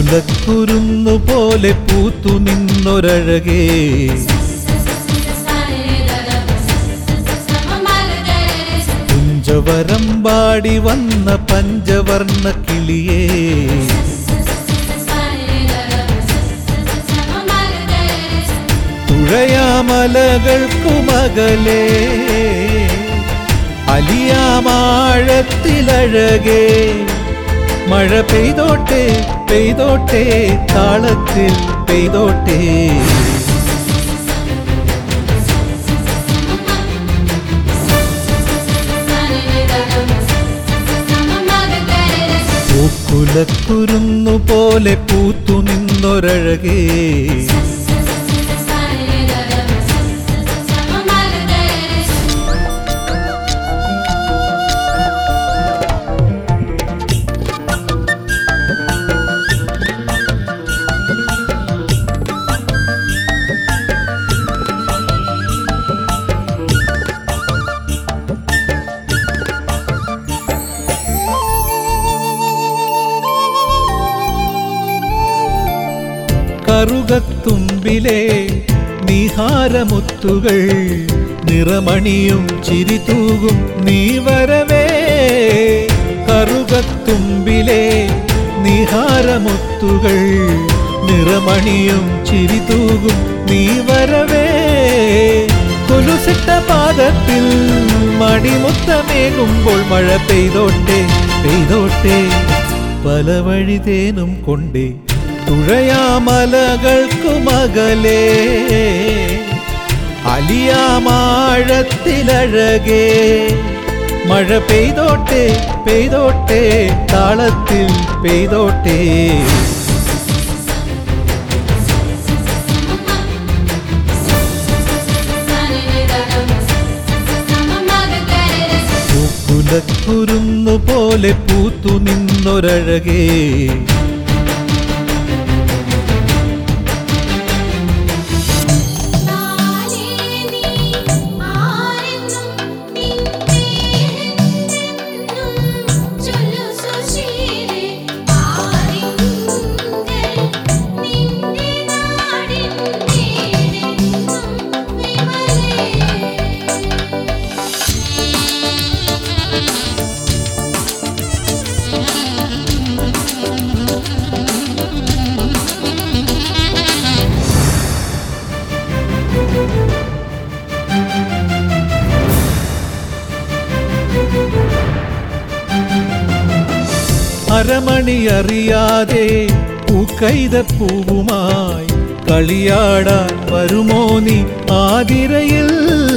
പൂക്കുലക്കുരുന്നു പോലെ പൂത്തു നിന്നൊരഴകേ കുഞ്ചവരമ്പാടി വന്ന പഞ്ചവർണ്ണ കിളിയേ തുഴയാമലകൾക്കുമകലേ അലിയാമാഴത്തിലഴകേ മഴ പെയ്തോട്ടെ പെയ്തോട്ടെ താളത്തിൽ പെയ്തോട്ടെ പൂക്കുലക്കുരുന്നു പോലെ പൂത്തു നിന്നൊരഴകേ കറുകത്തുമ്പിലെ നിഹാരമുത്തുകൾ നിറമണിയും ചിരിതൂകും നീ വരവേ കറുകത്തുമ്പിലെ നിഹാരമുത്തുകൾ നിറമണിയും ചിരിതൂകും നീ വരവേ കൊലുസിട്ട പാദത്തിൽ മണിമുത്തമേകുമ്പോൾ മഴ പെയ്തോട്ടെ പെയ്തോട്ടെ പല വഴി തേനും കൊണ്ടേ തുഴയാമലകൾക്കുമകലേ അലിയാമാഴത്തിലഴകേ മഴ പെയ്തോട്ടെ പെയ്തോട്ടെ താളത്തിൽ പെയ്തോട്ടെ പൂക്കുലക്കുരുന്നു പോലെ പൂത്തു നിന്നൊരഴകേ അരമണി അറിയാതെ പൂക്കൈത പൂവുമായി കളിയാടാൻ വരുമോ നീ ആതിരയിൽ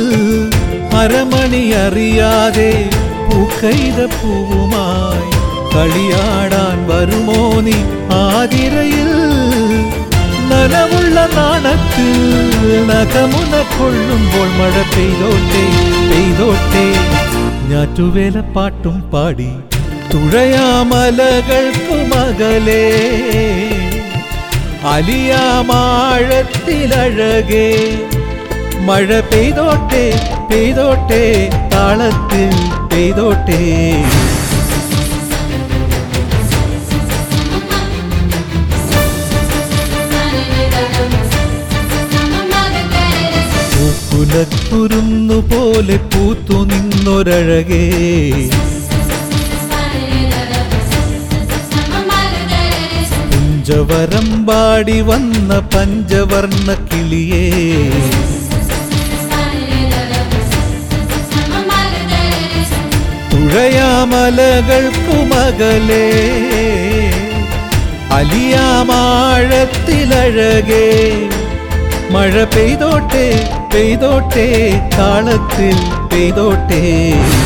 അരമണി അറിയാതെ പൂക്കൈത പൂവുമായി കളിയാടാൻ വരുമോ നീ ആതിരയിൽ നനവുള്ള നാണത്തിൽ നഖമുന കൊള്ളുമ്പോൾ മഴ പെയ്തോട്ടെ പെയ്തോട്ടെ ഞാറ്റുവേല പാട്ടും പാടി തുഴയാമലകൾക്കുമകലേ അലിയാമാഴത്തിലഴകേ മഴ പെയ്തോട്ടെ പെയ്തോട്ടെ താളത്തിൽ പെയ്തോട്ടെ പൂക്കുലക്കുരുന്നു പോലെ പൂത്തു നിന്നൊരഴകേ കുഞ്ചവരമ്പാടി വന്ന പഞ്ചവർണ്ണ കിളിയേ തുഴയാമലകൾക്കുമകലേ അലിയാമാഴത്തിലഴകേ മഴ പെയ്തോട്ടെ പെയ്തോട്ടെ താളത്തിൽ പെയ്തോട്ടെ